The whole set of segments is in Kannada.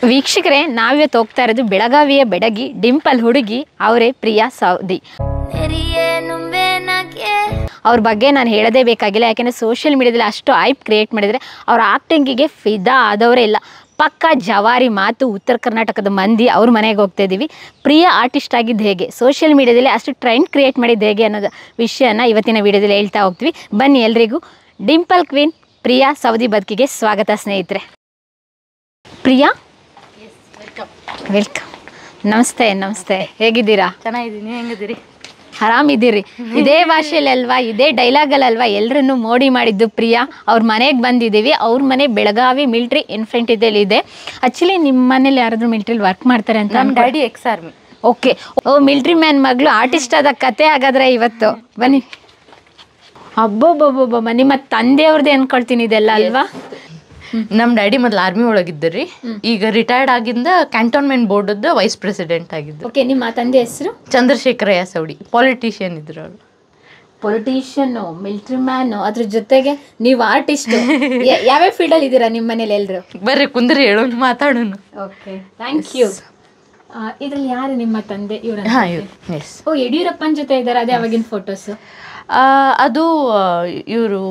ವೀಕ್ಷಕರೇ ನಾವಿವತ್ತು ಹೋಗ್ತಾ ಇರೋದು ಬೆಳಗಾವಿಯ ಬೆಡಗಿ ಡಿಂಪಲ್ ಹುಡುಗಿ ಅವರೇ ಪ್ರಿಯಾ ಸೌದಿ ಅವ್ರ ಬಗ್ಗೆ ನಾನು ಹೇಳೋದೇ ಬೇಕಾಗಿಲ್ಲ ಯಾಕೆಂದರೆ ಸೋಷಿಯಲ್ ಮೀಡಿಯಾದಲ್ಲಿ ಅಷ್ಟು ಐಪ್ ಕ್ರಿಯೇಟ್ ಮಾಡಿದರೆ ಅವ್ರ ಆ್ಯಕ್ಟಿಂಗಿಗೆ ಫಿದಾ ಆದವರೇ ಇಲ್ಲ ಪಕ್ಕ ಜವಾರಿ ಮಾತು ಉತ್ತರ ಕರ್ನಾಟಕದ ಮಂದಿ ಅವ್ರ ಮನೆಗೆ ಹೋಗ್ತಾ ಇದ್ದೀವಿ ಪ್ರಿಯ ಆರ್ಟಿಸ್ಟ್ ಆಗಿದ್ದು ಹೇಗೆ ಸೋಷಿಯಲ್ ಮೀಡಿಯಾದಲ್ಲಿ ಅಷ್ಟು ಟ್ರೆಂಡ್ ಕ್ರಿಯೇಟ್ ಮಾಡಿದ್ದು ಹೇಗೆ ಅನ್ನೋದು ವಿಷಯನ ಇವತ್ತಿನ ವಿಡಿಯೋದಲ್ಲಿ ಹೇಳ್ತಾ ಹೋಗ್ತೀವಿ ಬನ್ನಿ ಎಲ್ರಿಗೂ ಡಿಂಪಲ್ ಕ್ವೀನ್ ಪ್ರಿಯಾ ಸೌದಿ ಬದುಕಿಗೆ ಸ್ವಾಗತ ಸ್ನೇಹಿತರೆ ಪ್ರಿಯಾ ವೆಲ್ಕಮ್ ನಮಸ್ತೆ ನಮಸ್ತೆ ಹೇಗಿದ್ದೀರಾ ಚೆನ್ನಾಗಿದ್ದೀನಿ ಹೆಂಗಿದ್ದೀರಿ ಆರಾಮಿದ್ದೀರಿ ಇದೇ ಭಾಷೆಯಲ್ಲಿ ಅಲ್ವಾ ಇದೇ ಡೈಲಾಗಲ್ಲಲ್ವಾ ಎಲ್ಲರನ್ನು ಮೋಡಿ ಮಾಡಿದ್ದು ಪ್ರಿಯಾ ಅವ್ರ ಮನೆಗೆ ಬಂದಿದ್ದೀವಿ ಅವ್ರ ಮನೆ ಬೆಳಗಾವಿ ಮಿಲ್ಟ್ರಿ ಇನ್ಫೆಂಟಿದಲ್ಲಿ ಇದೆ ಆ್ಯಕ್ಚುಲಿ ನಿಮ್ಮ ಮನೇಲಿ ಯಾರಾದರೂ ಮಿಲ್ಟ್ರಿಲಿ ವರ್ಕ್ ಮಾಡ್ತಾರೆ ಅಂತ ನಮ್ಮ ಡ್ಯಾಡಿ ಎಕ್ಸ್ ಆರ್ಮಿ ಓಕೆ ಓ ಮಿಲ್ಟ್ರಿ ಮ್ಯಾನ್ ಮಗಳು ಆರ್ಟಿಸ್ಟ್ ಆದ ಕತೆ ಹಾಗಾದ್ರೆ ಇವತ್ತು ಬನ್ನಿ ಅಬ್ಬೊಬ್ಬೊಬ್ಬೊಬ್ಬ ನಿಮ್ಮ ತಂದೆಯವ್ರದ್ದೇ ಅನ್ಕೊಳ್ತೀನಿ ಇದೆಲ್ಲ ಅಲ್ವಾ ನಮ್ಮ ಡ್ಯಾಡಿ ಮೊದಲು ಆರ್ಮಿ ಒಳಗಿದ್ದರಿ ಈಗ ರಿಟೈರ್ಡ್ ಆಗಿಂದ ಕ್ಯಾಂಟೋನ್ಮೆಂಟ್ ಬೋರ್ಡದ್ದು ವೈಸ್ ಪ್ರೆಸಿಡೆಂಟ್ ಆಗಿದ್ರು ಓಕೆ ನಿಮ್ಮ ತಂದೆ ಹೆಸರು ಚಂದ್ರಶೇಖರಯ್ಯ ಸೌಡಿ ಪಾಲಿಟಿಷಿಯನ್ ಇದ್ರು ಅವರು ಪೊಲಿಟಿಷಿಯನ್ ಮಿಲ್ಟ್ರಿ ಮ್ಯಾನ್ ಅದ್ರ ಜೊತೆಗೆ ನೀವು ಆರ್ಟಿಸ್ಟ್ ಯಾವ್ಯಾವ ಫೀಲ್ಡಲ್ಲಿ ಇದ್ದೀರಾ ನಿಮ್ಮ ಮನೇಲಿ ಎಲ್ಲರೂ ಬರ್ರಿ ಕುಂದ್ರಿ ಹೇಳೋಣ ಮಾತಾಡೋಣ ಓಕೆ ಥ್ಯಾಂಕ್ ಯು ಇದ್ರಲ್ಲಿ ಯಾರು ನಿಮ್ಮ ತಂದೆ ಇವ್ರ ಹಾಂ ಇವ್ರು ಎಸ್ ಓ ಯಡಿಯೂರಪ್ಪನ ಜೊತೆ ಇದ್ದಾರೆ ಅದೇ ಅವಾಗಿನ ಫೋಟೋಸ್ ಅದು ಇವರು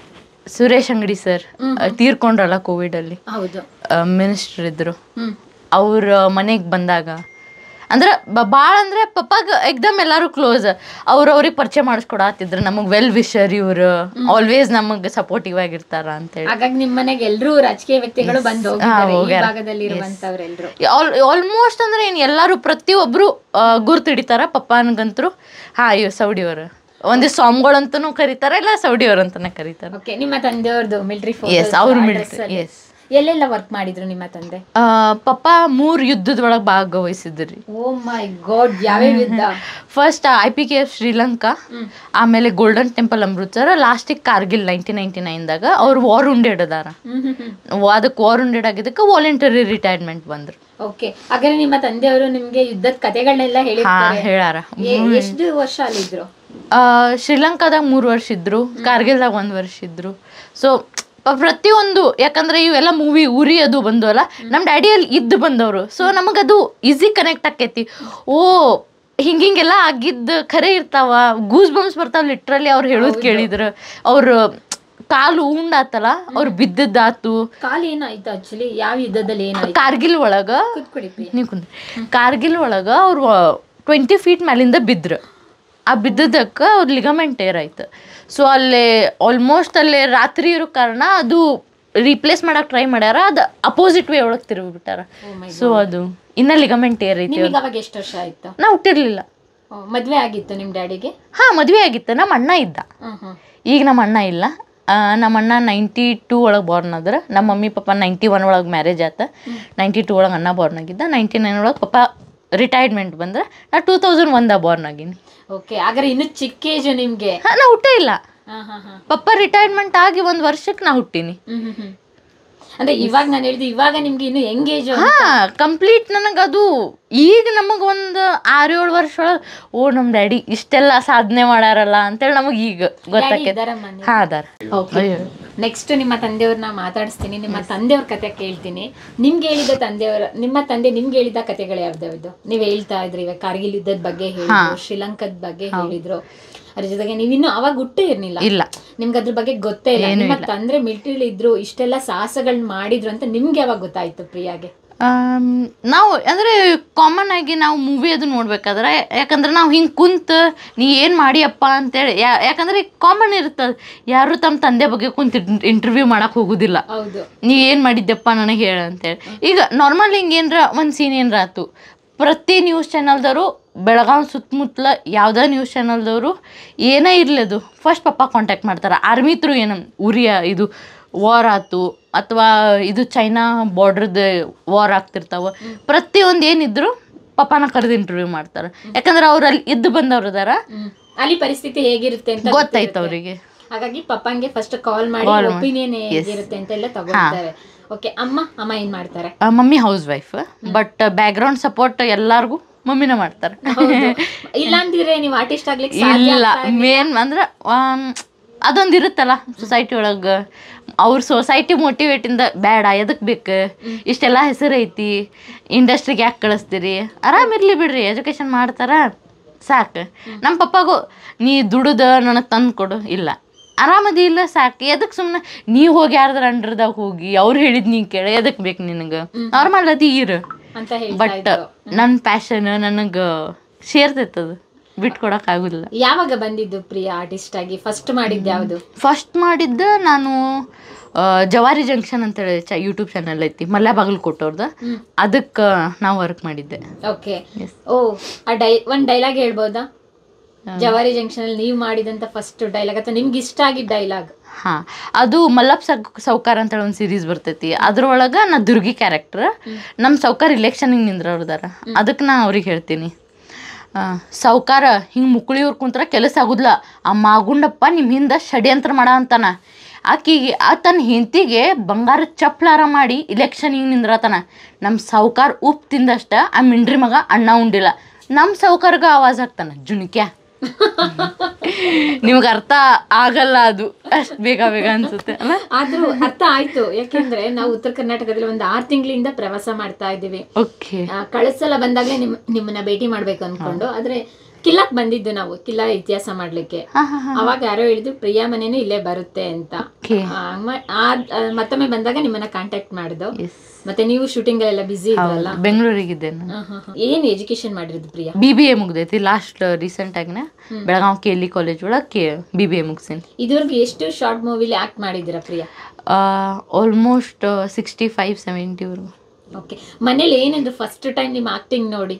ಸುರೇಶ್ ಅಂಗಡಿ ಸರ್ ತೀರ್ಕೊಂಡ್ರಲ್ಲ ಕೋವಿಡಲ್ಲಿ ಹೌದು ಮಿನಿಸ್ಟರ್ ಇದ್ರು ಹ್ಮ್ ಅವ್ರ ಮನೆಗೆ ಬಂದಾಗ ಅಂದ್ರೆ ಭಾಳ ಅಂದ್ರೆ ಪಪ್ಪಾಗ ಎಕ್ದಮ್ ಎಲ್ಲರೂ ಕ್ಲೋಸ್ ಅವ್ರು ಅವ್ರಿಗೆ ಪರಿಚಯ ಮಾಡಿಸ್ಕೊಡತ್ತಿದ್ರು ನಮಗೆ ವೆಲ್ ವಿಶರ್ ಇವ್ರು ಆಲ್ವೇಸ್ ನಮಗೆ ಸಪೋರ್ಟಿವ್ ಆಗಿರ್ತಾರ ಅಂತೇಳಿ ಹಾಗಾಗಿ ನಿಮ್ಮ ಮನೆಗೆ ಎಲ್ಲರೂ ರಾಜಕೀಯ ವ್ಯಕ್ತಿಗಳು ಬಂದು ಹೋಗಿದ್ದಾರೆ ಈ ಭಾಗದಲ್ಲಿ ಇರುವಂತವ್ರೆಲ್ಲರೂ ಆಲ್ ಆಲ್ಮೋಸ್ಟ್ ಅಂದ್ರೆ ಏನು ಎಲ್ಲರೂ ಪ್ರತಿಯೊಬ್ಬರು ಗುರ್ತಿಡಿತಾರ ಪಪ್ಪನಿಗಂತರು ಹಾಂ ಇವ್ ಸೌಡಿಯವರು ಒಂದಿಷ್ಟು ಸ್ವಾಮಿಗಳಂತನೂ ಕರೀತಾರೆ ಇಲ್ಲ ಸೌಡಿಯವ್ರು ಅಂತಾನೆ ಕರೀತಾರೆ ಓಕೆ ನಿಮ್ಮ ತಂದೆಯವ್ರದ್ದು ಮಿಲಿಟರಿ ಎಸ್ ಅವ್ರು ಮಿಲಿಟರಿ ಎಸ್ ಎಲ್ಲೆಲ್ಲ ವರ್ಕ್ ಮಾಡಿದ್ರು ನಿಮ್ಮ ತಂದೆ ಪಪ್ಪ ಮೂರು ಯುದ್ಧದೊಳಗೆ ಭಾಗವಹಿಸಿದ್ರಿ ಓ ಮೈ ಗಾಡ್ ಯಾವ್ಯಾವ ಯುದ್ಧ first I P K F Sri Lanka ಆಮೇಲೆ ಗೋಲ್ಡನ್ ಟೆಂಪಲ್ ಅಮೃತ್ಸರ ಲಾಸ್ಟಿಗೆ ಕಾರ್ಗಿಲ್ ನೈನ್ಟೀನ್ ನೈನ್ಟಿ ನೈನ್ದಾಗ ಅವ್ರು ವಾರ್ ಉಂಡೆಡ್ ಅದಾರ ಹ್ಮ್ ಹ್ಮ್ ಹ್ಮ್ ಅದಕ್ಕೆ ವಾರ್ ಉಂಡೆಡ್ ಆಗಿದ್ದಕ್ಕೆ ವಾಲಂಟರಿ ರಿಟೈರ್ಮೆಂಟ್ ಬಂದ್ರು ಓಕೆ ಹಾಗಾದ್ರೆ ನಿಮ್ಮ ತಂದೆಯವರು ನಿಮ್ಗೆ ಯುದ್ಧದ ಕಥೆಗಳನ್ನೆಲ್ಲ ಹಾ ಹೇಳಿರ್ತಾರೆ ಹೇಳಾರ ಎ- ಎಷ್ಟು ವರ್ಷ ಅಲ್ಲಿದ್ರು ಆ, ಶ್ರೀಲಂಕಾದಾಗ ಮೂರು ವರ್ಷ ಇದ್ರು ಕಾರ್ಗಿಲ್ದಾಗ ಒಂದು ವರ್ಷ ಇದ್ರು ಸೊ ಪ್ರತಿಯೊಂದು ಯಾಕಂದ್ರೆ ಇವೆಲ್ಲ ಮೂವಿ ಉರಿ ಅದು ಬಂದವಲ್ಲ ನಮ್ಮ ಡ್ಯಾಡಿ ಅಲ್ಲಿ ಇದ್ದು ಬಂದವರು ಸೊ ನಮಗದು ಈಸಿ ಕನೆಕ್ಟ್ ಆಕೈತಿ ಓ ಹಿಂಗಿಂಗೆಲ್ಲ ಆಗಿದ್ದು ಖರೆ ಇರ್ತಾವ ಗೂಸ್ ಬಂಪ್ಸ್ ಬರ್ತಾವ ಲಿಟ್ರಲಿ ಅವ್ರು ಹೇಳೋದು ಕೇಳಿದ್ರು ಅವ್ರು ಕಾಲು ಉಂಡಾತಲ್ಲ ಅವ್ರು ಬಿದ್ದದ್ದಾತು ಕಾಲ್ ಏನಾಯ್ತು ಆಕ್ಚುಲಿ ಯಾವ ಯುದ್ಧದಲ್ಲಿ ಏನಾಯ್ತು ಕಾರ್ಗಿಲ್ ಒಳಗ ಕುತ್ಕೊಡಿ ಪ್ರಿಯ. ನೀವು ಕುಂದ್ರಿ ಕಾರ್ಗಿಲ್ ಒಳಗ ಅವ್ರು ಟ್ವೆಂಟಿ ಫೀಟ್ ಮ್ಯಾಲಿಂದ ಬಿದ್ರು ಆ ಬಿದ್ದದಕ್ಕೆ ಅವ್ರ ಲಿಗಮೆಂಟ್ ಏರ್ ಆಯ್ತು ಸೊ ಅಲ್ಲೇ ಆಲ್ಮೋಸ್ಟ್ ಅಲ್ಲೇ ರಾತ್ರಿ ಇರೋ ಕಾರಣ ಅದು ರೀಪ್ಲೇಸ್ ಮಾಡಕ್ ಟ್ರೈ ಮಾಡ್ಯಾರ ಅದು ಅಪೋಸಿಟ್ ವೇ ಒಳಗೆ ತಿರುಗಿಬಿಟ್ಟಾರ ಸೊ ಅದು ಇನ್ನ ಲಿಗಮೆಂಟ್ ಏರ್ ಐತಿ ನಿಮಗೆ ಅವಾಗ ಎಷ್ಟು ವರ್ಷ ಆಯ್ತು ನಾ ಹುಟ್ಟಿರ್ಲಿಲ್ಲ ಓ, ಮದ್ವೆ ಆಗಿತ್ತು ನಿಮ್ ಡ್ಯಾಡಿಗೆ ಹಾ ಮದ್ವೆ ಆಗಿತ್ತು ನಮ್ಮ ಅಣ್ಣ ಇದ್ದ ಹ್ಮ್ ಹ್ಮ್ ಈಗ ನಮ್ಮ ಅಣ್ಣ ಇಲ್ಲ ಆ, ನಮ್ಮ ಅಣ್ಣ ನೈಂಟಿ ಟೂ ಒಳಗೆ ಬಾರ್ನ್ ಆದ್ರೆ ನಮ್ಮ ಮಮ್ಮಿ ಪಪ್ಪ ನೈಂಟಿ ಒನ್ ಒಳಗೆ ಮ್ಯಾರೇಜ್ ಆತ ನೈಂಟಿ ಟೂ ಒಳಗೆ ಅಣ್ಣ ಬಾರ್ನ್ ಆಗಿದ್ದ ನೈಂಟಿ ನೈನ್ ಒಳಗೆ ಪಪ್ಪ ರಿಟೈರ್ಮೆಂಟ್ ಬಂದ್ರೆ ನಾ ಟೂ ತೌಸಂಡ್ ಒಂದ ಬಾರ್ನ್ ಆಗೀನಿ ಓಕೆ ಹಾಗಾದ್ರೆ ಇನ್ನು ಚಿಕ್ಕ ಏಜ್ ನಿಮ್ಗೆ ಹಾಂ ನಾ ಹುಟ್ಟೇ ಇಲ್ಲ ಹಾ ಹಾ ಹಾ ಪಪ್ಪ ರಿಟೈರ್ಮೆಂಟ್ ಆಗಿ ಒಂದು ವರ್ಷಕ್ಕೆ ನಾ ಹುಟ್ಟೀನಿ ಹ್ಮ್ ಹ್ಮ್ ಹ್ಮ್ ಅಂದ್ರೆ ಇವಾಗ ನಾನು ಹೇಳಿದ್ದು ಇವಾಗ ನಿಮ್ಗೆ ಇನ್ನು ಯಂಗ್ ಏಜ್ ಹಾ ಕಂಪ್ಲೀಟ್ ನನಗದು ಈಗ ನಮಗೆ ಒಂದು ಆರು ಏಳು ವರ್ಷ ಒಳಗೆ ಓ ನಮ್ಮ ಡ್ಯಾಡಿ ಇಷ್ಟೆಲ್ಲ ಸಾಧನೆ ಮಾಡ್ಯಾರಲ್ಲ ಅಂತೇಳಿ ನಮಗೆ ಈಗ ಗೊತ್ತಾಕೈತೆ ಇದ್ದಾರ ಮನೆ ಹಾಂ ಅದಾರ ಓಕೆ ನೆಕ್ಸ್ಟ್ ನಿಮ್ಮ ತಂದೆಯವ್ರನ್ನ ಮಾತಾಡಿಸ್ತೀನಿ ನಿಮ್ಮ ತಂದೆಯವ್ರ ಕತೆ ಕೇಳ್ತೀನಿ ನಿಮ್ಗೆ ಹೇಳಿದ ತಂದೆಯವರ ನಿಮ್ಮ ತಂದೆ ನಿಮ್ಗೆ ಹೇಳಿದ ಕತೆಗಳು ಯಾವ್ದಾವ್ದು ನೀವು ಹೇಳ್ತಾ ಇದ್ರಿ ಇವಾಗ ಕಾರ್ಗಿಲ್ ಯುದ್ಧದ ಬಗ್ಗೆ ಹೇಳಿದ್ರು ಶ್ರೀಲಂಕಾದ ಬಗ್ಗೆ ಹೇಳಿದ್ರು ಅದ್ರ ಜೊತೆಗೆ ನೀವಿನ್ನು ಅವಾಗ ಹುಟ್ಟೇ ಇರ್ಲಿಲ್ಲ ಇಲ್ಲ ನಿಮ್ಗೆ ಅದ್ರ ಬಗ್ಗೆ ಗೊತ್ತೇ ಇಲ್ಲ ನಿಮ್ಮ ತಂದ್ರೆ ಮಿಲಿಟರಿಲಿ ಇದ್ರು ಇಷ್ಟೆಲ್ಲ ಸಾಹಸಗಳನ್ನ ಮಾಡಿದ್ರು ಅಂತ ನಿಮ್ಗೆ ಯಾವಾಗ ಗೊತ್ತಾಯ್ತು ಪ್ರಿಯಾಗೆ ಆಮ್, ನಾವು ಅಂದರೆ ಕಾಮನ್ ಆಗಿ ನಾವು ಮೂವಿ ಅದು ನೋಡ್ಬೇಕಾದ್ರೆ ಯಾಕಂದ್ರೆ ನಾವು ಹಿಂಗೆ ಕುಂತ ನೀ ಏನು ಮಾಡಿಯಪ್ಪ ಅಂತೇಳಿ ಯಾ ಯಾಕಂದ್ರೆ ಕಾಮನ್ ಇರ್ತದೆ ಯಾರು ತಮ್ಮ ತಂದೆ ಬಗ್ಗೆ ಕುಂತ ಇಂಟರ್ವ್ಯೂ ಮಾಡಕ್ಕೆ ಹೋಗೋದಿಲ್ಲ ಹೌದು ನೀ ಏನು ಮಾಡಿದ್ದೆಪ್ಪ ನನಗೆ ಹೇಳು ಅಂತೇಳಿ ಈಗ ನಾರ್ಮಲ್ ಹಿಂಗೆ ಏನರ ಒಂದು ಸೀನ್ ಏನರ ಆತು ಪ್ರತಿ ನ್ಯೂಸ್ ಚಾನಲ್ದವರು ಬೆಳಗಾವಿ ಸುತ್ತಮುತ್ತಲ ಯಾವುದೇ ನ್ಯೂಸ್ ಚಾನಲ್ದವರು ಏನೇ ಇರಲಿ ಅದು ಫಸ್ಟ್ ಪಪ್ಪ ಕಾಂಟ್ಯಾಕ್ಟ್ ಮಾಡ್ತಾರೆ ಆರ್ಮಿ ತ್ರೂ ಏನು ಉರಿಯ ಇದು ವಾರ್ ಆತು ಅಥವಾ ಇದು ಚೈನಾ ಬಾರ್ಡ್ರದ್ದು ವಾರ್ ಆಗ್ತಿರ್ತಾವ ಪ್ರತಿಯೊಂದು ಏನಿದ್ರು ಪಪ್ಪನ ಕರೆದು ಇಂಟರ್ವ್ಯೂ ಮಾಡ್ತಾರೆ ಯಾಕಂದ್ರೆ ಅವ್ರು ಅಲ್ಲಿ ಇದ್ದು ಬಂದವ್ರು ಅದಾರ ಹ್ಮ್. ಅಲ್ಲಿ ಪರಿಸ್ಥಿತಿ ಹೇಗಿರುತ್ತೆ ಅಂತ ಗೊತ್ತಾಯ್ತು ಅವರಿಗೆ ಹಾಗಾಗಿ ಪಪ್ಪಂಗೆ ಫಸ್ಟ್ ಕಾಲ್ ಮಾಡಿ ಒಪಿನಿಯನ್ ಹೇಗಿರುತ್ತೆ ಅಂತ ಎಲ್ಲ ತಗೊಳ್ತಾರೆ ಓಕೆ ಅಮ್ಮ ಅಮ್ಮ ಏನ್ ಮಾಡ್ತಾರೆ mummy house wife but background support ಎಲ್ಲಾರ್ಗೂ ಮಮ್ಮಿನ ಮಾಡ್ತಾರೆ ಇಲ್ಲ ಅಂದಿದ್ರೆ ನೀವು ಆರ್ಟಿಸ್ಟ್ ಆಗ್ಲಿಕ್ಕೆ ಸಾಧ್ಯ ಇಲ್ಲ ಮೇನ್ ಅಂದ್ರೆ ಆಮ್, ಅದೊಂದು ಇರುತ್ತಲ್ಲ ಸೊಸೈಟಿ ಒಳಗೆ ಅವ್ರ ಸೊಸೈಟಿ ಮೋಟಿವೇಟಿಂದ ಬೇಡ ಎದಕ್ಕೆ ಬೇಕು ಇಷ್ಟೆಲ್ಲ ಹೆಸರು ಐತಿ ಇಂಡಸ್ಟ್ರಿಗೆ ಯಾಕೆ ಕಳಿಸ್ತೀರಿ ಆರಾಮಿರ್ಲಿ ಬಿಡ್ರಿ ಎಜುಕೇಷನ್ ಮಾಡ್ತಾರ ಸಾಕು ನಮ್ಮ ಪಪ್ಪಾಗೂ ನೀ ದುಡ್ದು ನನಗೆ ತಂದು ಕೊಡು ಇಲ್ಲ ಆರಾಮದಿ ಇಲ್ಲ ಸಾಕು ಎದಕ್ಕೆ ಸುಮ್ಮನೆ ನೀವು ಹೋಗಿ ಯಾರ್ದಾರ ಅಂಡ್ರದಾಗ ಹೋಗಿ ಅವ್ರು ಹೇಳಿದ್ ನೀ ಕೇಳ ಎದಕ್ಕೆ ಬೇಕು ನಿನಗೆ ನಾರ್ಮಲ್ ಅದಿ ಇರು ಅಂತ ಹೇಳ್ತಾ ಬಟ್ ಇದ್ರು ನನ್ನ ಪ್ಯಾಷನ್ ನನಗೆ ಸೇರ್ತೈತದು ಬಿಟ್ಕೊಡಕ್ಕಾಗೋದಿಲ್ಲ ಯಾವಾಗ ಬಂದಿದ್ದು ಪ್ರಿಯಾ ಆರ್ಟಿಸ್ಟ್ ಆಗಿ ಫಸ್ಟ್ ಮಾಡಿದ್ದು ಯಾವುದು ಫಸ್ಟ್ ಮಾಡಿದ್ದ ನಾನು ಆ, ಜವಾರಿ ಜಂಕ್ಷನ್ ಅಂತೇಳಿ ಚ ಯೂಟ್ಯೂಬ್ ಚಾನಲ್ ಐತಿ ಮಲ್ಯ ಬಾಗಲಕೋಟವ್ರದ್ದು ಅದಕ್ಕೆ ನಾವು ವರ್ಕ್ ಮಾಡಿದ್ದೆ ಓಕೆ ಓ ಆ ಡೈ ಒಂದ್ ಡೈಲಾಗ್ ಹೇಳ್ಬೋದಾ ಜವಾರಿ ಜಂಕ್ಷನ್ ಅಲ್ಲಿ ನೀವು ಮಾಡಿದಂತ ಫಸ್ಟ್ ಡೈಲಾಗ್ ಅಥವಾ ನಿಮ್ಗೆ ಇಷ್ಟ ಆಗಿದ್ದ ಡೈಲಾಗ್ ಹಾಂ ಅದು ಮಲ್ಲಪ್ ಸಗ್ ಸೌಕಾರ ಅಂತೇಳಿ ಒಂದು ಸೀರೀಸ್ ಬರ್ತೈತಿ ಅದ್ರೊಳಗೆ ನಾ ದುರ್ಗಿ ಕ್ಯಾರೆಕ್ಟರ್ ನಮ್ಮ ಸೌಕಾರ ಇಲೆಕ್ಷನಿಗೆ ನಿಂದ್ರವ್ರದಾರ ಅದಕ್ಕೆ ನಾ ಅವ್ರಿಗೆ ಹೇಳ್ತೀನಿ ಆ, ಸೌಕಾರ ಹಿಂಗೆ ಮುಕ್ಳಿಯವ್ರು ಕುಂತ್ರ ಕೆಲಸ ಆಗುದಿಲ್ಲ ಆ ಮಾಗುಂಡಪ್ಪ ನಿಮ್ಮ ಹಿಂದೆ ಷಡ್ಯಂತ್ರ ಮಾಡ ಅಂತಾನ ಆಕಿಗೆ ಆ ತನ್ನ ಹೆಂಡತಿಗೆ ಬಂಗಾರ ಚಪ್ಲಾರ ಮಾಡಿ ಇಲೆಕ್ಷನಿಗೆ ನಿಂದ್ರತಾನ ನಮ್ಮ ಸೌಕಾರ ಉಪ್ಪು ತಿಂದಷ್ಟ ಆ ಮಿಂಡ್ರಿ ಮಗ ಅಣ್ಣ ಉಂಡಿಲ್ಲ ನಮ್ಮ ಸೌಕಾರ್ಗ ಆವಾಜ್ ಆಗ್ತಾನ ಜುಣಿಕ್ಯಾ ನಿಮ್ಗೆ ಅರ್ಥ ಆಗಲ್ಲ ಅದು ಅಷ್ಟು ಬೇಗ ಬೇಗ ಅನ್ಸುತ್ತೆ ಅಲ್ಲ ಆದ್ರೂ ಅರ್ಥ ಆಯ್ತು ಯಾಕೆಂದ್ರೆ ನಾವು ಉತ್ತರ ಕರ್ನಾಟಕದಲ್ಲಿ ಒಂದು ಆರು ತಿಂಗಳಿಂದ ಪ್ರವಾಸ ಮಾಡ್ತಾ ಇದ್ದೀವಿ ಓಕೆ ಆ, ಕಳೆದ ಸಲ ಬಂದಾಗಲೇ ನಿಮ್ ನಿಮ್ಮನ್ನ ಭೇಟಿ ಮಾಡ್ಬೇಕು ಅನ್ಕೊಂಡು ಆದ್ರೆ ಕಿಲ್ಲಕ್ ಬಂದಿದ್ದು ನಾವು ಕಿಲ್ಲ ಇತಿಹಾಸ ಮಾಡ್ಲಿಕ್ಕೆ ಹಾಂ ಹಾಂ ಅವಾಗ ಯಾರೋ ಹೇಳಿದ್ರು ಪ್ರಿಯಾ ಮನೇನು ಇಲ್ಲೇ ಬರುತ್ತೆ ಅಂತ ಓಕೆ ಆ, ಮ- ಆ- ಆ, ಮತ್ತೊಮ್ಮೆ ಬಂದಾಗ ನಿಮ್ಮನ್ನ ಕಾಂಟ್ಯಾಕ್ಟ್ ಮಾಡಿದ್ದು ಎಸ್ ಮತ್ತೆ ನೀವು ಶೂಟಿಂಗ್ ಅಲ್ಲೆಲ್ಲ ಬಿಸಿ ಇದ್ರಲ್ಲ ಬೆಂಗಳೂರಿಗಿದ್ದೆ ನಾನು ಹ, ಹ, ಹ. ಏನ್ ಎಜುಕೇಶನ್ ಮಾಡಿರೋದು ಪ್ರಿಯಾ ಬಿ ಬಿ ಎ ಮುಗ್ದೈತಿ ಲಾಸ್ಟ್ ರೀಸೆಂಟ್ ಆಗಿನ Belgaum K L E college ಒಳಗೆ ಬಿ ಬಿ ಎ ಮುಗಿಸೀನಿ ಇದುವರೆಗೂ ಎಷ್ಟು ಶಾರ್ಟ್ ಮೂವಿಲಿ ಆಕ್ಟ್ ಮಾಡಿದ್ದೀರಾ ಪ್ರಿಯಾ ಆಲ್ಮೋಸ್ಟ್ ಸಿಕ್ಸ್ಟಿ ಫೈವ್ ಸೆವೆಂಟಿವರೆಗೂ ಓಕೆ ಮನೇಲಿ ಏನಂದ್ರು ಫಸ್ಟ್ ಟೈಮ್ ನಿಮ್ಮ ಆಕ್ಟಿಂಗ್ ನೋಡಿ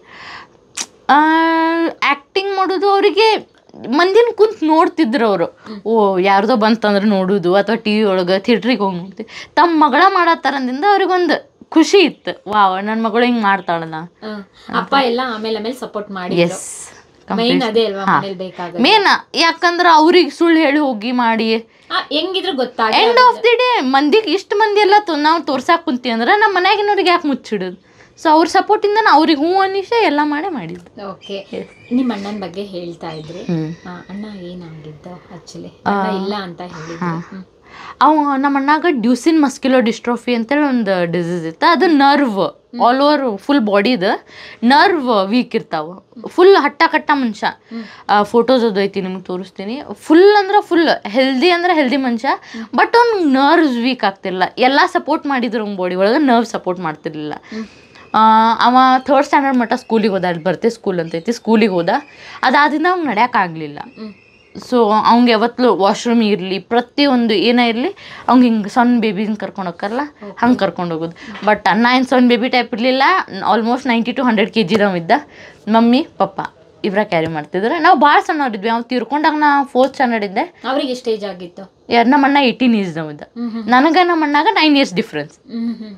ಆ್ಯಕ್ಟಿಂಗ್ ಮಾಡೋದು ಅವರಿಗೆ ಮಂದಿನ ಕುಂತ್ ನೋಡ್ತಿದ್ರು ಅವರು ಓ ಯಾರ್ದೋ ಬಂತಂದ್ರೆ ನೋಡೋದು ಅಥವಾ ಟಿ ವಿ ಒಳಗೆ ಥಿಯೇಟ್ರಿಗೆ ಹೋಗಿ ನೋಡ್ತೀವಿ ತಮ್ಮ ಮಗಳ ಮಾಡತ್ತಾರಂದಿಂದ ಅವ್ರಿಗೊಂದು ಖುಷಿ ಇತ್ತು ವಾವ್ ನನ್ನ ಮಗಳು ಹಿಂಗೆ ಮಾಡ್ತಾಳಲ್ಲ ಹ. ಅಪ್ಪ ಎಲ್ಲ ಆಮೇಲೆ ಆಮೇಲೆ ಸಪೋರ್ಟ್ ಮಾಡಿ ಎಸ್ ಮೈನ್ ಅದೇ ಅಲ್ವಾ ಮನೇಲಿ ಬೇಕಾಗ ಮೇನ್ ಯಾಕಂದ್ರೆ ಅವ್ರಿಗೆ ಸುಳ್ಳು ಹೇಳಿ ಹೋಗಿ ಮಾಡಿ ಹೆಂಗಿದ್ರು ಗೊತ್ತಾಗ ಎಂಡ್ ಆಫ್ ದಿ ಡೇ ಮಂದಿಗೆ ಇಷ್ಟು ಮಂದಿ ಎಲ್ಲ ತೋ ನಾವು ತೋರ್ಸಾಕ್ ಕುಂತೀವಿ ಅಂದ್ರೆ ನಮ್ಮ ಮನ್ಯಾಗಿನವ್ರಿಗೆ ಯಾಕೆ ಮುಚ್ಚಿಡೋದು ಸೊ ಅವ್ರ ಸಪೋರ್ಟಿಂದ ನಾ ಅವ್ರಿಗೆ ಹ್ಞೂ ಅನ್ನಿಸೆ ಎಲ್ಲ ಮಾಡೇ ಮಾಡಿದ್ದು ಓಕೆ ನಿಮ್ಮ ಅಣ್ಣನ ಬಗ್ಗೆ ಹೇಳ್ತಾ ಇದ್ರಿ ಹ್ಮ್. ಆ, ಅಣ್ಣ ಏನಾಗಿದ್ದ ಆಕ್ಚುಲಿ ಅಣ್ಣ ಇಲ್ಲ ಅಂತ ಹೇಳಿದ್ರು ಹ್ಮ್. ಅವ ನಮ್ಮ ಅಣ್ಣಾಗ ಡ್ಯೂಸಿನ್ ಮಸ್ಕ್ಯುಲೋ ಡಿಸ್ಟ್ರೋಫಿ ಅಂತೇಳಿ ಒಂದು ಡಿಸೀಸ್ ಇತ್ತು ಅದು ನರ್ವ್ ಆಲ್ ಓವರ್ ಫುಲ್ ಬಾಡಿದು ನರ್ವ್ ವೀಕ್ ಇರ್ತಾವ ಫುಲ್ ಹಟ್ಟ ಕಟ್ಟ ಮನುಷ್ಯ ಫೋಟೋಸ್ ಅದು ಐತಿ ನಿಮ್ಗೆ ತೋರಿಸ್ತೀನಿ ಫುಲ್ ಅಂದ್ರೆ ಫುಲ್ ಹೆಲ್ದಿ ಅಂದ್ರೆ ಹೆಲ್ದಿ ಮನುಷ್ಯ ಬಟ್ ಅವ್ನು ನರ್ವ್ಸ್ ವೀಕ್ ಆಗ್ತಿಲ್ಲ ಎಲ್ಲ ಸಪೋರ್ಟ್ ಮಾಡಿದ್ರು ಅವ್ನ ಬಾಡಿ ಒಳಗೆ ನರ್ವ್ ಸಪೋರ್ಟ್ ಮಾಡ್ತಿರ್ಲಿಲ್ಲ ಆ, ಅವ ಥರ್ಡ್ ಸ್ಟ್ಯಾಂಡರ್ಡ್ ಮಟ್ಟ ಸ್ಕೂಲಿಗೆ ಹೋದ ಅಲ್ಲಿ ಬರ್ತೆ ಸ್ಕೂಲ್ ಅಂತ ಐತಿ ಸ್ಕೂಲಿಗೆ ಹೋದ ಅದಾದಿಂದ ಅವ್ನು ನಡೆಯೋಕ್ಕಾಗಲಿಲ್ಲ ಹ್ಮ್. ಸೊ ಅವ್ನಿಗೆ ಯಾವತ್ತೂ ವಾಶ್ರೂಮ್ ಇರಲಿ ಪ್ರತಿಯೊಂದು ಏನೇ ಇರಲಿ ಅವ್ನಿಗೆ ಹಿಂಗೆ ಸಣ್ಣ ಬೇಬಿನ ಕರ್ಕೊಂಡು ಹೋಗ್ತಾರಲ್ಲ ಹಂಗೆ ಕರ್ಕೊಂಡು ಹೋಗೋದು ಬಟ್ ಅಣ್ಣ ಏನು ಸಣ್ಣ ಬೇಬಿ ಟೈಪ್ ಇರಲಿಲ್ಲ almost ninety to hundred K ಜಿದವ್ ಇದ್ದ ಮಮ್ಮಿ ಪಪ್ಪ ಇವ್ರ ಕ್ಯಾರಿ ಮಾಡ್ತಿದ್ರು ನಾವು ಭಾಳ ಸಣ್ಣವ್ರಿದ್ವಿ ಅವ್ನು ತೀರ್ಕೊಂಡಾಗ ನಾ ಫೋರ್ತ್ ಸ್ಟ್ಯಾಂಡರ್ಡ್ ಇದ್ದೆ ಅವ್ರಿಗೆ ಎಷ್ಟು ಏಜ್ ಆಗಿತ್ತು ಯಾರು ನಮ್ಮ ಅಣ್ಣ ಏಯ್ಟೀನ್ ಇಯರ್ಸ್ದವ ಇದ್ದ ಹ್ಮ್ ಹ್ಮ್ ನನಗೆ ನಮ್ಮ ಅಣ್ಣಾಗ ನೈನ್ ಇಯರ್ಸ್ ಡಿಫ್ರೆನ್ಸ್ ಹ್ಮ್ ಹ್ಮ್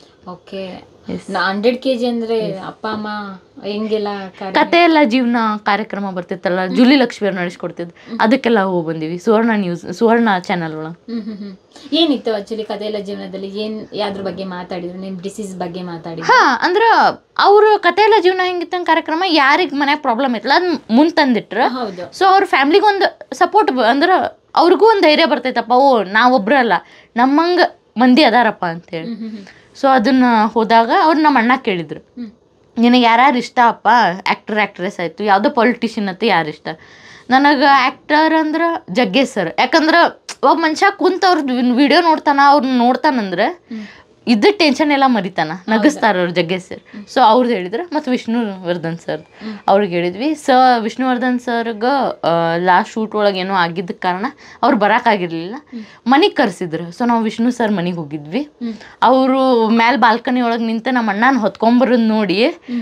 ಓಕೆ ಹಂಡ್ರೆಡ್ ಕೆ ಜಿ ಅಂದ್ರೆ ಅಪ್ಪ ಅಮ್ಮ ಹೆಂಗೆಲ್ಲ ಕಾರ್ಯ ಕತೆ ಎಲ್ಲ ಜೀವನ ಕಾರ್ಯಕ್ರಮ ಬರ್ತಿತ್ತಲ್ಲ ಜುಲಿ ಲಕ್ಷ್ಮಿ ಅವ್ರು ನಡೆಸ್ಕೊಡ್ತಿದ್ದು ಅದಕ್ಕೆಲ್ಲ ಹೋಗಿ ಬಂದೀವಿ ಸುವರ್ಣ ನ್ಯೂಸ್ ಸುವರ್ಣ ಚಾನಲ್ ಒಳಗೆ ಹ್ಮ್ ಹ್ಮ್ ಹ್ಮ್ ಏನಿತ್ತು ಆಕ್ಚುಲಿ ಕಥೆ ಎಲ್ಲ ಜೀವನದಲ್ಲಿ ಏನ್ ಯಾವ್ದ್ರ ಬಗ್ಗೆ ಮಾತಾಡಿದ್ರು ನಿಮ್ ಡಿಸೀಸ್ ಬಗ್ಗೆ ಮಾತಾಡಿದ್ರು ಹಾ ಅಂದ್ರ ಅವ್ರ ಕತೆ ಎಲ್ಲ ಜೀವನ ಹೆಂಗಿತ್ತ ಕಾರ್ಯಕ್ರಮ ಯಾರಿಗೆ ಮನ್ಯಾಗ ಪ್ರಾಬ್ಲಮ್ ಇತ್ತಲ್ಲ ಅದ್ ಮುಂದ್ ತಂದಿಟ್ರ ಹೌದು ಸೊ ಅವ್ರ ಫ್ಯಾಮ್ಲಿಗೆ ಒಂದು ಸಪೋರ್ಟ್ ಅಂದ್ರ ಅವ್ರಿಗೂ ಒಂದು ಧೈರ್ಯ ಬರ್ತೈತಪ್ಪ ಓ ನಾವೊಬ್ರ ಅಲ್ಲ ನಮ್ಮಂಗ ಮಂದಿ ಅದಾರಪ್ಪ ಅಂತೇಳಿ ಹ್ಮ್ ಹ್ಮ್ ಹ್ಮ್ ಸೊ ಅದನ್ನ ಹೋದಾಗ ಅವ್ರು ನಮ್ಮ ಅಣ್ಣ ಕೇಳಿದ್ರು ಹ್ಮ್. ನಿನಗೆ ಯಾರ್ಯಾರು ಇಷ್ಟ ಅಪ್ಪ ಆ್ಯಕ್ಟರ್ ಆ್ಯಕ್ಟ್ರೆಸ್ ಆಯಿತು ಯಾವುದೋ ಪೊಲಿಟಿಷಿಯನ್ ಅಂತ ಯಾರು ಇಷ್ಟ ನನಗೆ ಆ್ಯಕ್ಟರ್ ಅಂದ್ರೆ ಜಗ್ಗೇಶ್ ಸರ್ ಯಾಕಂದ್ರೆ ಒಬ್ಬ ಮನುಷ್ಯ ಕುಂತ ಅವ್ರದ್ದು ವಿಡಿಯೋ ನೋಡ್ತಾನ ಅವ್ರನ್ನ ನೋಡ್ತಾನಂದ್ರೆ ಇದ್ದ ಟೆನ್ಷನ್ ಎಲ್ಲ ಮರಿತಾನ ನಗಿಸ್ತಾರ ಅವ್ರು ಜಗ್ಗೇಶ್ ಸರ್ ಸೊ ಅವ್ರದ್ದು ಹೇಳಿದ್ರು ಮತ್ತು ವಿಷ್ಣುವರ್ಧನ್ ಸರ್ ಅವ್ರಿಗೆ ಹೇಳಿದ್ವಿ ಸ ವಿಷ್ಣುವರ್ಧನ್ ಸರ್ಗೆ ಲಾಸ್ಟ್ ಶೂಟ್ ಒಳಗೆ ಏನೋ ಆಗಿದ್ದ ಕಾರಣ ಅವ್ರು ಬರೋಕ್ಕಾಗಿರ್ಲಿಲ್ಲ ಮನೆಗೆ ಕರೆಸಿದ್ರು ಸೊ ನಾವು ವಿಷ್ಣು ಸರ್ ಮನೆಗೆ ಹೋಗಿದ್ವಿ ಹ್ಮ್. ಅವರು ಮ್ಯಾಲ ಬಾಲ್ಕನಿ ಒಳಗೆ ನಿಂತು ನಮ್ಮ ಅಣ್ಣನ ಹೊತ್ಕೊಂಬರೋದು ನೋಡಿ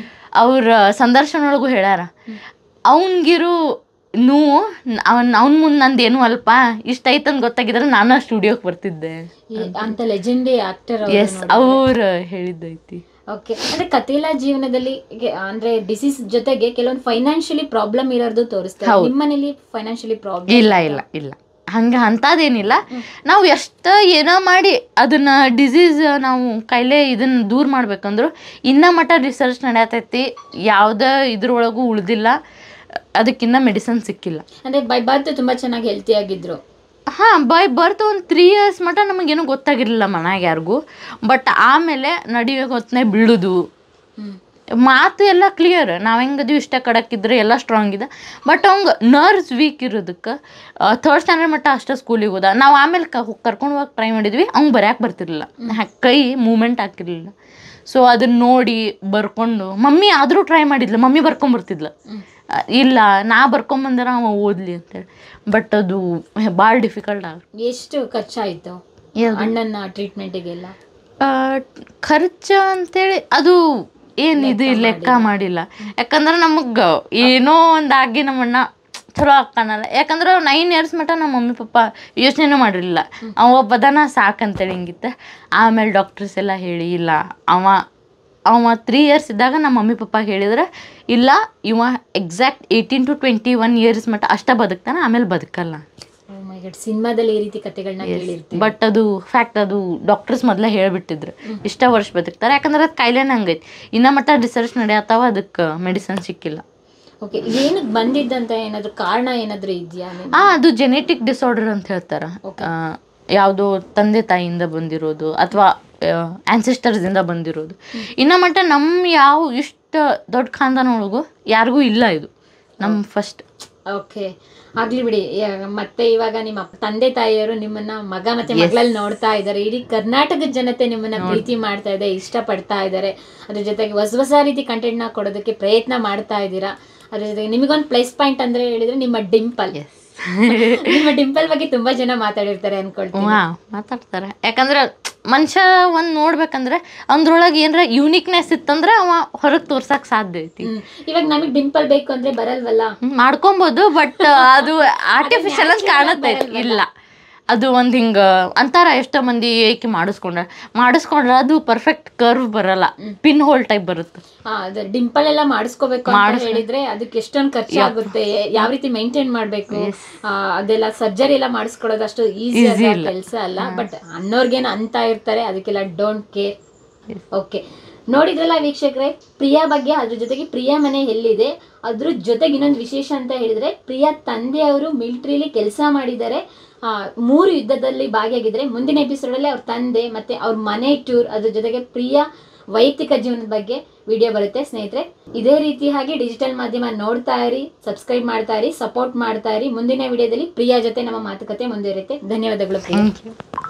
ಅವ್ರ ಸಂದರ್ಶನ ಒಳಗೂ ಹೇಳ್ಯಾರ ಅವನಿಗಿರು ನೋವು ಅವನ್ ಅವ್ನ ಮುಂದೆ ನಂದು ಏನೂ ಅಲ್ಪ ಇಷ್ಟ ಐತಂತ ಗೊತ್ತಾಗಿದ್ರೆ ನಾನು ಸ್ಟುಡಿಯೋಗೆ ಬರ್ತಿದ್ದೆ ಈ- ಅಂತ ಲೆಜೆಂಡಿ ಆಕ್ಟರ್ ಎಸ್ ಅವ್ರು ಹೇಳಿದ್ದೈತಿ ಓಕೆ ಅಂದ್ರೆ ಕಥೆಲ ಜೀವನದಲ್ಲಿ ಗೆ- ಅಂದ್ರೆ ಡಿಸೀಸ್ ಜೊತೆಗೆ ಕೆಲವೊಂದು ಫೈನಾನ್ಷಿಯಲಿ ಪ್ರಾಬ್ಲಮ್ ಇರೋದು ತೋರಿಸ್ತಾರೆ ಹೌದು. ನಿಮ್ಮ ಮನೇಲಿ ಫೈನಾನ್ಷಿಯಲಿ ಪ್ರಾಬ್ಲಮ್ ಇಲ್ಲ ಇಲ್ಲ ಇಲ್ಲ ಹಂಗೆ ಅಂಥದ್ದೇನಿಲ್ಲ ನಾವು ಎಷ್ಟು ಏನೋ ಮಾಡಿ ಅದನ್ನ ಡಿಸೀಸ್ ನಾವು ಕೈಲೇ ಇದನ್ನ ದೂರ ಮಾಡ್ಬೇಕಂದ್ರು ಇನ್ನ ಮಟ್ಟ ರಿಸರ್ಚ್ ನಡೆಯತೈತಿ ಯಾವುದೇ ಇದ್ರೊಳಗೂ ಉಳ್ದಿಲ್ಲ ಅದಕ್ಕಿನ್ನ ಮೆಡಿಸನ್ ಸಿಕ್ಕಿಲ್ಲ ಅಂದ್ರೆ ಬೈ ಬರ್ತ್ ತುಂಬಾ ಚೆನ್ನಾಗಿ ಹೆಲ್ತಿ ಆಗಿದ್ರು ಹಾಂ ಬೈ ಬರ್ತ್ ಒಂದು ತ್ರೀ ಇಯರ್ಸ್ ಮಟ್ಟ ನಮಗೇನು ಗೊತ್ತಾಗಿರಲಿಲ್ಲ ಮನ್ಯಾಗ ಯಾರಿಗೂ ಬಟ್ ಆಮೇಲೆ ನಡಿವೆ ಹೊತ್ತನೆ ಬೀಳುದು ಮಾತು ಎಲ್ಲ ಕ್ಲಿಯರ್ ನಾವು ಹೆಂಗದು ಇಷ್ಟ ಕಡಕ್ಕಿದ್ರೆ ಎಲ್ಲ ಸ್ಟ್ರಾಂಗ್ ಇದೆ ಬಟ್ ಅವಂಗೆ ನರ್ವ್ಸ್ ವೀಕ್ ಇರೋದಕ್ಕೆ ಥರ್ಡ್ ಸ್ಟ್ಯಾಂಡರ್ಡ್ ಮಟ್ಟ ಅಷ್ಟೇ ಸ್ಕೂಲಿಗೆ ಹೋದ ನಾವು ಆಮೇಲೆ ಕ ಕರ್ಕೊಂಡು ಹೋಗಕ್ಕೆ ಟ್ರೈ ಮಾಡಿದ್ವಿ ಅವ್ನು ಬರ್ಯಾಕೆ ಬರ್ತಿರ್ಲಿಲ್ಲ ಹಾ- ಕೈ ಮೂಮೆಂಟ್ ಆಗ್ತಿರ್ಲಿಲ್ಲ ಸೊ ಅದನ್ನ ನೋಡಿ ಬರ್ಕೊಂಡು ಮಮ್ಮಿ ಆದರೂ ಟ್ರೈ ಮಾಡಿದ್ಲು ಮಮ್ಮಿ ಬರ್ಕೊಂಬರ್ತಿದ್ಲು ಆ, ಇಲ್ಲ ನಾ ಬರ್ಕೊಂಬಂದ್ರೆ ಅವ ಓದಲಿ ಅಂತೇಳಿ ಬಟ್ ಅದು ಭಾಳ ಡಿಫಿಕಲ್ಟ್ ಆಗ ಎಷ್ಟು ಖರ್ಚಾಯಿತು ಅಣ್ಣನ ಟ್ರೀಟ್ಮೆಂಟಿಗೆಲ್ಲ ಖರ್ಚು ಅಂತೇಳಿ ಅದು ಏನು ಇದು ಲೆಕ್ಕ ಮಾಡಿಲ್ಲ ಯಾಕಂದ್ರೆ ನಮಗೆ ಏನೋ ಒಂದು ಆಗಿ ನಮ್ಮಣ್ಣ ಚಲೋ ಆಗ್ತಾನಲ್ಲ ಯಾಕಂದ್ರೆ ನೈನ್ ಇಯರ್ಸ್ ಮಟ್ಟ ನಮ್ಮ ಮಮ್ಮಿ ಪಪ್ಪ ಯೋಚನೆನೂ ಮಾಡಿರಲಿಲ್ಲ ಅವ ಒಬ್ಬದನ ಸಾಕಂತೇಳಿ ಹಿಂಗಿತ್ತು ಆಮೇಲೆ ಡಾಕ್ಟರ್ಸ್ ಎಲ್ಲ ಹೇಳಿ ಇಲ್ಲ ಅವ ಅವ ತ್ರೀ ಇಯರ್ಸ್ ಇದ್ದಾಗ ನಮ್ಮ ಮಮ್ಮಿ ಪಪ್ಪ ಹೇಳಿದ್ರೆ ಇಲ್ಲ ಇವ exact eighteen to twenty one years ಮಟ್ಟ ಅಷ್ಟೇ ಬದುಕ್ತಾನೆ ಆಮೇಲೆ ಬದುಕಲ್ಲ ಸಿನಿಮಾದಲ್ಲಿ ಈ ರೀತಿ ಕಥೆಗಳನ್ನ ಕೇಳಿರ್ತೀವಿ ಬಟ್ ಅದು ಫ್ಯಾಕ್ಟ್ ಅದು ಡಾಕ್ಟರ್ಸ್ ಮೊದಲೇ ಹೇಳ್ಬಿಟ್ಟಿದ್ರು ಇಷ್ಟ ವರ್ಷ ಬದುಕ್ತಾರೆ ಯಾಕಂದ್ರೆ ಅದು ಕಾಯಿಲೆನ ಹಂಗೈತಿ ಇನ್ನ ಮಟ್ಟ ರಿಸರ್ಚ್ ನಡೆಯತ್ತಾವ ಅದಕ್ಕೆ ಮೆಡಿಸನ್ ಸಿಕ್ಕಿಲ್ಲ ಓಕೆ ಏನಕ್ಕೆ ಬಂದಿದ್ದಂತ ಏನಾದ್ರು ಕಾರಣ ಏನಾದ್ರು ಇದೆಯಾ ಆ ಅದು ಜೆನೆಟಿಕ್ ಡಿಸಾರ್ಡರ್ ಅಂತ ಹೇಳ್ತಾರ ಯಾವುದೋ ತಂದೆ ತಾಯಿಯಿಂದ ಬಂದಿರೋದು ಅಥವಾ ಇಂದ ಬಂದಿರೋದು ಇನ್ನ ಮಟ್ಟ ನಮ್ಮ ಯಾವ ಇಷ್ಟು ದೊಡ್ಡ ಖಾನ್ದಾನ ಒಳಗು ಯಾರಿಗೂ ಇಲ್ಲ ಇದು ನಮ್ಮ ಫಸ್ಟ್ ಓಕೆ ಆಗ್ಲಿ ಬಿಡಿ ಯಾ- ಮತ್ತೆ ಇವಾಗ ನಿಮ್ಮ ಅಪ್ಪ- ತಂದೆ ತಾಯಿಯವರು ನಿಮ್ಮನ್ನ ಮಗ ಮತ್ತೆ ಮಗಳಲ್ಲಿ ನೋಡ್ತಾ ಇದ್ದಾರೆ ಇಡೀ ಕರ್ನಾಟಕದ ಜನತೆ ನಿಮ್ಮನ್ನ ಪ್ರೀತಿ ಮಾಡ್ತಾ ಇದೆ ಇಷ್ಟಪಡ್ತಾ ಇದ್ದಾರೆ ಅದ್ರ ಜೊತೆಗೆ ಹೊಸ ಹೊಸ ರೀತಿ ಕಂಟೆಂಟ್ ನ ಕೊಡೋದಕ್ಕೆ ಪ್ರಯತ್ನ ಮಾಡ್ತಾ ಇದ್ದೀರಾ ಅದ್ರ ಜೊತೆಗೆ ನಿಮಗೊಂದು ಪ್ಲಸ್ ಪಾಯಿಂಟ್ ಅಂದ್ರೆ ಹೇಳಿದ್ರೆ ನಿಮ್ಮ ಡಿಂಪಲ್ ನಿಮ್ಮ ಡಿಂಪಲ್ ಬಗ್ಗೆ ತುಂಬಾ ಜನ ಮಾತಾಡಿರ್ತಾರೆ ಅನ್ಕೊಳ್ತೀನಿ ವಾ ಮಾತಾಡ್ತಾರೆ ಯಾಕಂದ್ರೆ ಮನುಷ್ಯ ಒಂದು ನೋಡ್ಬೇಕಂದ್ರೆ ಅಂದ್ರೊಳಗೆ ಏನಾರ ಯೂನಿಕ್ನೆಸ್ ಇತ್ತಂದ್ರೆ ಅವ ಹೊರಗೆ ತೋರ್ಸಕ್ ಸಾಧ್ಯ ಐತಿ ಹ್ಮ್. ಇವಾಗ ನಮಗ್ ಡಿಂಪಲ್ ಬೇಕು ಅಂದ್ರೆ ಬರಲ್ವಲ್ಲ ಹ್ಮ್, ಮಾಡ್ಕೊಬೋದು ಬಟ್ ಅದು ಆರ್ಟಿಫಿಷಿಯಲ್ ಅಂತ ಕಾಣತೈತಿ ಇಲ್ಲ ಅದು ಒಂದು ಹಿಂಗೆ ಅಂತಾರ ಎಷ್ಟೋ ಮಂದಿ ಏಕೆ ಮಾಡಿಸ್ಕೊಂಡ್ರ ಮಾಡಿಸ್ಕೊಂಡ್ರೆ ಅದು ಪರ್ಫೆಕ್ಟ್ ಕರ್ವ್ ಬರಲ್ಲ ಪಿನ್ ಹೋಲ್ ಟೈಪ್ ಬರುತ್ತೆ ಹಾ ಅದು ಡಿಂಪಲ್ ಎಲ್ಲ ಮಾಡಿಸ್ಕೋಬೇಕು ಅಂತ ಹೇಳಿದ್ರೆ ಅದಕ್ಕೆ ಎಷ್ಟೊಂದು ಖರ್ಚಾಗುತ್ತೆ ಯಾವ ರೀತಿ ಮೇಂಟೈನ್ ಮಾಡ್ಬೇಕು ಆ, ಅದೆಲ್ಲ ಸರ್ಜರಿ ಎಲ್ಲ ಮಾಡಿಸ್ಕೊಳ್ಳೋದು ಅಷ್ಟು ಈಸಿ ಕೆಲಸ ಅಲ್ಲ ಬಟ್ ಅನ್ನೋರ್ಗೇನು ಅಂತ ಇರ್ತಾರೆ ಅದಕ್ಕೆಲ್ಲ ಡೋಂಟ್ ಕೇರ್ ಓಕೆ ನೋಡಿದ್ರಲ್ಲ ವೀಕ್ಷಕರೇ ಪ್ರಿಯಾ ಬಗ್ಗೆ ಅದ್ರ ಜೊತೆಗೆ ಪ್ರಿಯಾ ಮನೆ ಎಲ್ಲಿದೆ ಅದ್ರ ಜೊತೆಗೆ ಇನ್ನೊಂದು ವಿಶೇಷ ಅಂತ ಹೇಳಿದ್ರೆ ಪ್ರಿಯಾ ತಂದೆಯವರು ಮಿಲಿಟ್ರಿಲಿ ಕೆಲಸ ಮಾಡಿದ್ದಾರೆ ಆ, ಮೂರು ಯುದ್ಧದಲ್ಲಿ ಭಾಗಿಯಾಗಿದ್ದಾರೆ ಮುಂದಿನ ಎಪಿಸೋಡಲ್ಲಿ ಅವ್ರ ತಂದೆ ಮತ್ತೆ ಅವ್ರ ಮನೆ ಟೂರ್ ಅದ್ರ ಜೊತೆಗೆ ಪ್ರಿಯಾ ವೈಯಕ್ತಿಕ ಜೀವನದ ಬಗ್ಗೆ ವಿಡಿಯೋ ಬರುತ್ತೆ ಸ್ನೇಹಿತರೆ ಇದೇ ರೀತಿ ಹಾಗೆ ಡಿಜಿಟಲ್ ಮಾಧ್ಯಮ ನೋಡ್ತಾ ಇರಿ ಸಬ್ಸ್ಕ್ರೈಬ್ ಮಾಡ್ತಾ ಇರಿ ಸಪೋರ್ಟ್ ಮಾಡ್ತಾ ಇರಿ ಮುಂದಿನ ವಿಡಿಯೋದಲ್ಲಿ ಪ್ರಿಯಾ ಜೊತೆ ನಮ್ಮ ಮಾತುಕತೆ ಮುಂದುವರಿಯುತ್ತೆ ಧನ್ಯವಾದಗಳು ಪ್ರಿಯಾ ಥ್ಯಾಂಕ್ ಯು